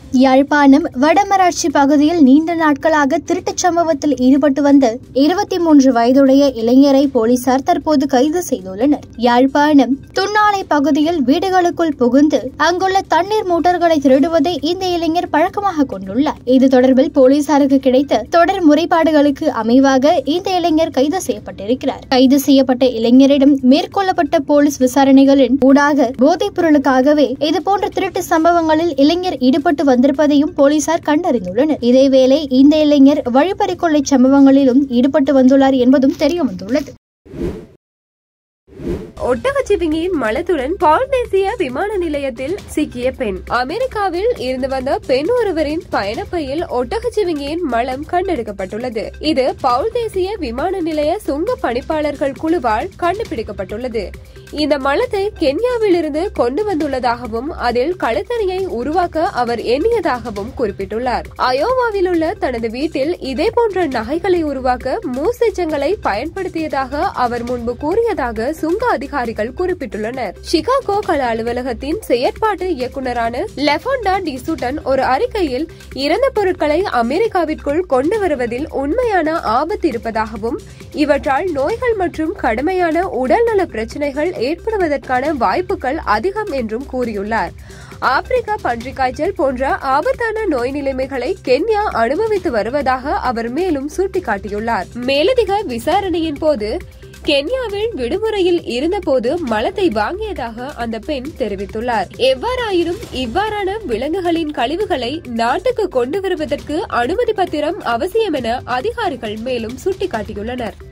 யாழ்ப்பாணம் வடமராட்சி பகுதியில் நீண்ட நாட்களாக திருட்டுச் சம்பவத்தில் ஈடுபட்டு வந்த இருபத்தி மூன்று வயதுடைய இளைஞரை போலீசார் தற்போது கைது செய்துள்ளனர் யாழ்ப்பாணம் துண்ணாலை பகுதியில் வீடுகளுக்குள் புகுந்து அங்குள்ள தண்ணீர் மோட்டார்களை திருடுவதை இந்த இளைஞர் பழக்கமாக கொண்டுள்ளார் இது தொடர்பில் போலீசாருக்கு கிடைத்த தொடர் முறைப்பாடுகளுக்கு அமைவாக இந்த இளைஞர் கைது செய்யப்பட்டிருக்கிறார் கைது செய்யப்பட்ட இளைஞரிடம் மேற்கொள்ளப்பட்ட போலீஸ் விசாரணைகளின் ஊடாக போதைப் பொருளுக்காகவே இதுபோன்ற திருட்டு சம்பவங்களில் இளைஞர் ஈடுபட்டு வந்திருப்பதையும் போலீசார் கண்டறிந்துள்ளனர் இதேவேளை இந்த இளைஞர் வழிப்பறிக்கொள்ளை சம்பவங்களிலும் ஈடுபட்டு வந்துள்ளார் என்பதும் தெரிய வந்துள்ளது ஒட்டகச்சிவிங்கியின் மலத்துடன் பால் தேசிய விமான நிலையத்தில் சிக்கிய பெண் அமெரிக்காவில் இருந்து வந்த பெண் ஒருவரின் பயணப்பையில் ஒட்டகச்சிவிங்கியின் மலம் கண்டெடுக்கப்பட்டுள்ளது இது பவுல் தேசிய விமான நிலைய சுங்க பணிப்பாளர்கள் குழுவால் கண்டுபிடிக்கப்பட்டுள்ளது இந்த மலத்தை கென்யாவில் இருந்து கொண்டு வந்துள்ளதாகவும் அதில் களத்தறியை உருவாக்க அவர் எண்ணியதாகவும் குறிப்பிட்டுள்ளார் அயோவாவில் உள்ள தனது வீட்டில் இதே போன்ற நகைகளை உருவாக்க மூசெச்சங்களை பயன்படுத்தியதாக அவர் முன்பு கூறியதாக சுங்க அதிகாரிகள் குறிப்பிட்டுள்ளனர் சிகாகோ கள அலுவலகத்தின் செயற்பாட்டு இயக்குநரான லெஃபோண்டா டிசூட்டன் ஒரு அறிக்கையில் இறந்த பொருட்களை அமெரிக்காவிற்குள் கொண்டு வருவதில் உண்மையான ஆபத்து இருப்பதாகவும் இவற்றால் நோய்கள் மற்றும் கடுமையான உடல்நல பிரச்சனைகள் ஏற்படுவதற்கான வாய்ப்புகள் அதிகம் என்றும் கூறியுள்ளார் ஆப்பிரிக்கா பன்றிக் காய்ச்சல் போன்ற ஆபத்தான நோய் நிலைமைகளை கென்யா அனுபவித்து வருவதாக அவர் மேலும் சுட்டிக்காட்டியுள்ளார் மேலதிக விசாரணையின் போது கென்யாவில் விடுமுறையில் இருந்தபோது மலத்தை வாங்கியதாக அந்த பெண் தெரிவித்துள்ளார் எவ்வாறாயினும் இவ்வாறான விலங்குகளின் கழிவுகளை நாட்டுக்கு கொண்டு வருவதற்கு அனுமதி பத்திரம் அவசியம் என அதிகாரிகள் மேலும் சுட்டிக்காட்டியுள்ளனர்